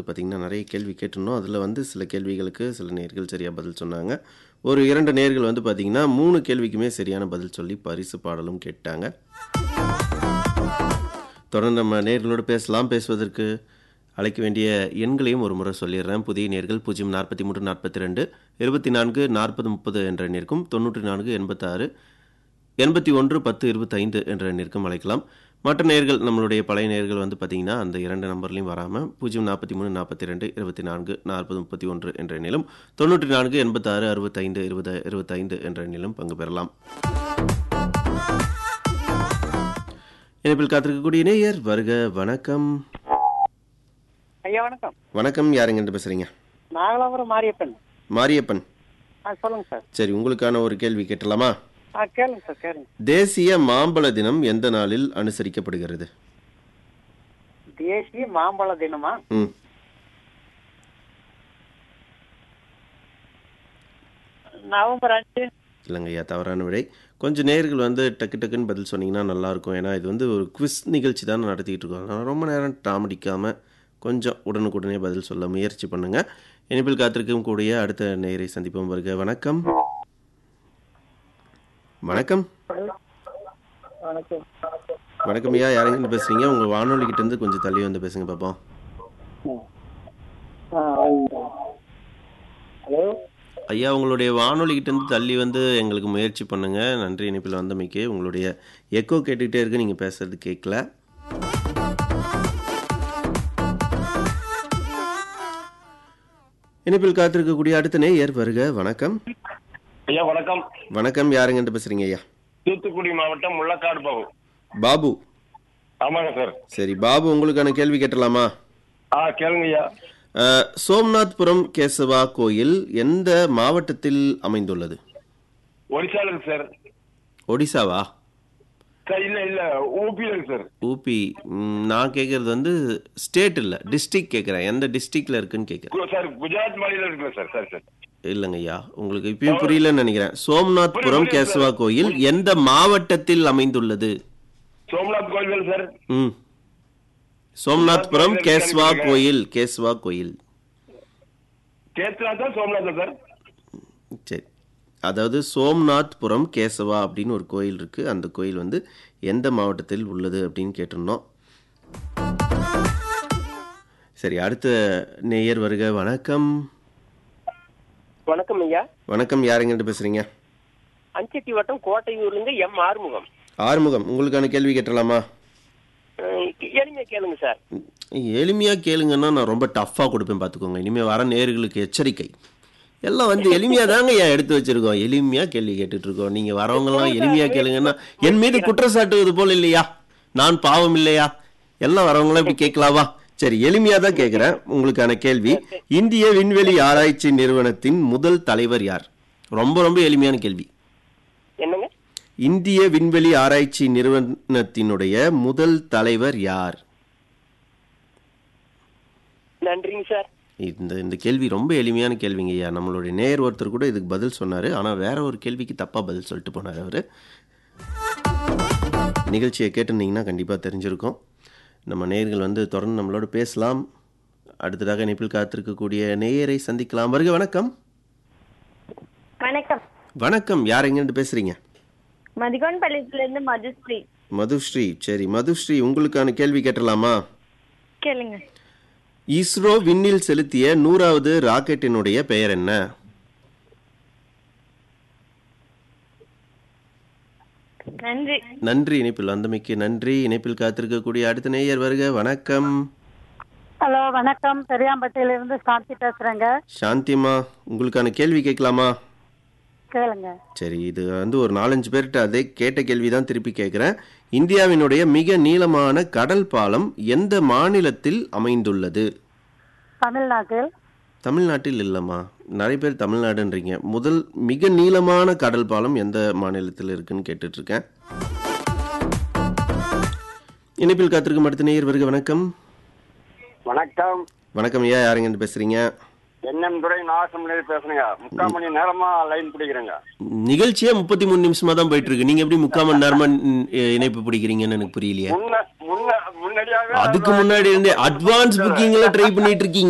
பார்த்தீங்கன்னா நிறைய கேள்வி கேட்டிருந்தோம் அதில் வந்து சில கேள்விகளுக்கு சில நேர்கள் சரியாக பதில் சொன்னாங்க ஒரு இரண்டு நேர்கள் வந்து பார்த்தீங்கன்னா மூணு கேள்விக்குமே சரியான பதில் சொல்லி பரிசு பாடலும் கேட்டாங்க தொடர்ந்து நம்ம நேர்களோடு பேசலாம் பேசுவதற்கு அழைக்க வேண்டிய எண்களையும் ஒரு முறை சொல்லிடுறேன் புதிய நேர்கள் பூஜ்ஜியம் நாற்பத்தி மூன்று நாற்பத்தி ரெண்டு இருபத்தி நான்கு நாற்பது முப்பது என்ற எண்ணிற்கும் தொண்ணூற்றி நான்கு எண்பத்தாறு எண்பத்தி ஒன்று பத்து இருபத்தைந்து என்ற எண்ணிற்கும் அழைக்கலாம் மற்ற நேர்கள் நம்மளுடைய பழைய நேர்கள் வந்து பார்த்தீங்கன்னா அந்த இரண்டு நம்பர்லையும் வராமல் பூஜ்ஜியம் நாற்பத்தி மூணு நாற்பத்தி ரெண்டு இருபத்தி நான்கு நாற்பது முப்பத்தி ஒன்று என்ற எண்ணிலும் தொண்ணூற்றி நான்கு எண்பத்தாறு அறுபத்தைந்து இருபது இருபத்தைந்து என்ற எண்ணிலும் பங்கு பெறலாம் இணைப்பில் காத்திருக்கக்கூடிய நேயர் வருக வணக்கம் ஐயா வணக்கம் வணக்கம் யாருங்க பேசுறீங்க நாகலாபுரம் மாரியப்பன் மாரியப்பன் ஆ சொல்லுங்க சார் சரி உங்களுக்கான ஒரு கேள்வி கேட்டலாமா ஆ கேளுங்க சார் கேளுங்க தேசிய மாம்பழ தினம் எந்த நாளில் அனுசரிக்கப்படுகிறது தேசிய மாம்பழ தினமா ம் நவம்பர் அஞ்சு இல்லைங்கய்யா தவறான விடை கொஞ்சம் நேர்கள் வந்து டக்கு டக்குன்னு பதில் சொன்னீங்கன்னா நல்லாயிருக்கும் ஏன்னா இது வந்து ஒரு குவிஸ் நிகழ்ச்சி தான் நடத்திக்கிட்டு இருக்கோம் அதனால ரொம்ப நேரம் தாமடிக்காமல் கொஞ்சம் உடனுக்குடனே பதில் சொல்ல முயற்சி பண்ணுங்கள் இனிப்பில் காத்திருக்கும் கூடிய அடுத்த நேரை சந்திப்போம் வருக வணக்கம் வணக்கம் வணக்கம் வணக்கம் ஐயா யாருங்க பேசுறீங்க உங்கள் வானொலி கிட்ட இருந்து கொஞ்சம் தள்ளி வந்து பேசுங்க பார்ப்போம் ஹலோ ஐயா உங்களுடைய வானொலி கிட்ட இருந்து தள்ளி வந்து எங்களுக்கு முயற்சி பண்ணுங்க நன்றி இணைப்பில் வந்தமைக்கு உங்களுடைய எக்கோ கேட்டுக்கிட்டே இருக்கு நீங்க பேசுறது கேட்கல இணைப்பில் காத்திருக்கக்கூடிய அடுத்த நேயர் வருக வணக்கம் ஐயா வணக்கம் வணக்கம் யாருங்க பேசுறீங்க ஐயா தூத்துக்குடி மாவட்டம் முள்ளக்காடு பாபு பாபு ஆமாங்க சார் சரி பாபு உங்களுக்கான கேள்வி கேட்டலாமா ஆ கேளுங்க ஐயா அஹ், சோம்நாத்புரம் கேசவா கோயில் எந்த மாவட்டத்தில் அமைந்துள்ளது ஒரிசால இருக்கு சார் ஒடிசாவா சார் இல்ல இல்ல ஊபியில இருக்கு சார் ஊபி ம், நான் கேட்கறது வந்து ஸ்டேட் இல்லை டிஸ்ட்ரிக்ட் கேட்குறேன் எந்த டிஸ்ட்ரிக்ட்ல இருக்குன்னு கேட்குறேன் கு- சார் குஜராத் மாநிலம் இருக்குல்ல சார் சார் சார் இல்லைங்க ஐயா உங்களுக்கு இப்பயும் புரியலன்னு நினைக்கிறேன் சோம்நாத்புரம் புரியுது, கேசவா கோயில் எந்த மாவட்டத்தில் அமைந்துள்ளது சோம்நாத் கோயில் சார் ம் சோம்நாத்புரம் கேஸ்வா கோயில் கேஸ்வா கோயில் கேத்ராத்தா சோம்நாத்தா சார் சரி அதாவது சோம்நாத்புரம் கேசவா அப்படின்னு ஒரு கோயில் இருக்கு அந்த கோயில் வந்து எந்த மாவட்டத்தில் உள்ளது அப்படின்னு கேட்டிருந்தோம் சரி அடுத்த நேயர் வருக வணக்கம் வணக்கம் ஐயா வணக்கம் யாருங்கிட்ட பேசுறீங்க அஞ்சட்டி வட்டம் கோட்டையூர்ல இருந்து எம் ஆறுமுகம் ஆறுமுகம் உங்களுக்கான கேள்வி கேட்டலாமா அஹ், எளிமையா கேளுங்க சார் எளிமையா கேளுங்கன்னா நான் ரொம்ப டஃப்பா கொடுப்பேன் பார்த்துக்கோங்க இனிமே வர நேர்களுக்கு எச்சரிக்கை எல்லாம் வந்து எளிமையா தாங்க ஏன் எடுத்து வச்சிருக்கோம் எளிமையா கேள்வி கேட்டுட்டு இருக்கோம் நீங்க வரவங்கலாம் எளிமையா கேளுங்கன்னா என் மீது குற்றச்சாட்டுவது போல இல்லையா நான் பாவம் இல்லையா எல்லாம் வரவங்களாம் இப்படி கேட்கலாவா சரி எளிமையா தான் கேட்கிறேன் உங்களுக்கான கேள்வி இந்திய விண்வெளி ஆராய்ச்சி நிறுவனத்தின் முதல் தலைவர் யார் ரொம்ப ரொம்ப எளிமையான கேள்வி என்னங்க இந்திய விண்வெளி ஆராய்ச்சி நிறுவனத்தினுடைய முதல் தலைவர் யார் நன்றிங்க சார் இந்த இந்த கேள்வி ரொம்ப எளிமையான கேள்விங்க ஐயா நம்மளுடைய நேர் ஒருத்தர் கூட இதுக்கு பதில் சொன்னார் ஆனால் வேற ஒரு கேள்விக்கு தப்பாக பதில் சொல்லிட்டு போனார் அவர் நிகழ்ச்சியை கேட்டிருந்தீங்கன்னா கண்டிப்பாக தெரிஞ்சிருக்கும் நம்ம நேயர்கள் வந்து தொடர்ந்து நம்மளோட பேசலாம் அடுத்ததாக இணைப்பில் காத்திருக்கக்கூடிய நேயரை சந்திக்கலாம் வருக வணக்கம் வணக்கம் வணக்கம் யார் எங்கேருந்து பேசுகிறீங்க மதிகோன் பள்ளியத்துல இருந்து மதுஸ்ரீ மதுஸ்ரீ சரி மதுஸ்ரீ உங்களுக்கான கேள்வி கேட்டலாமா கேளுங்க இஸ்ரோ விண்ணில் செலுத்திய நூறாவது ராக்கெட்டினுடைய பெயர் என்ன நன்றி நன்றி இணைப்பில் வந்தமைக்கு நன்றி இணைப்பில் காத்திருக்கக்கூடிய அடுத்த நேயர் வருக வணக்கம் ஹலோ வணக்கம் பெரியாம்பட்டியில இருந்து சாந்தி பேசுறேங்க சாந்திமா உங்களுக்கான கேள்வி கேட்கலாமா கேளுங்க சரி இது வந்து ஒரு நாலஞ்சு பேர்கிட்ட அதே கேட்ட கேள்வி தான் திருப்பி கேட்குறேன் இந்தியாவினுடைய மிக நீளமான கடல் பாலம் எந்த மாநிலத்தில் அமைந்துள்ளது தமிழ்நாட்டில் தமிழ்நாட்டில் இல்லைம்மா நிறைய பேர் தமிழ்நாடுன்றீங்க முதல் மிக நீளமான கடல் பாலம் எந்த மாநிலத்தில் இருக்குன்னு கேட்டுட்டு இருக்கேன் இணைப்பில் காத்திருக்கும் அடுத்த நேயர் வருக வணக்கம் வணக்கம் வணக்கம் ஐயா யாருங்க பேசுறீங்க என்எம் துறை நாகசமணி பேசுறேங்க முக்கால் மணி நேரமா லைன் பிடிக்கிறேங்க நிகழ்ச்சியே முப்பத்தி மூணு நிமிஷமா தான் போயிட்டு இருக்கு நீங்க எப்படி முக்கால் மணி நேரமா ம், இணைப்பு பிடிக்கிறீங்கன்னு எனக்கு புரியலையே முன்ன முன்ன முன்னாடியாக அதுக்கு முன்னாடி இருந்தே அட்வான்ஸ் புக்கிங்ல ட்ரை பண்ணிட்டு இருக்கீங்க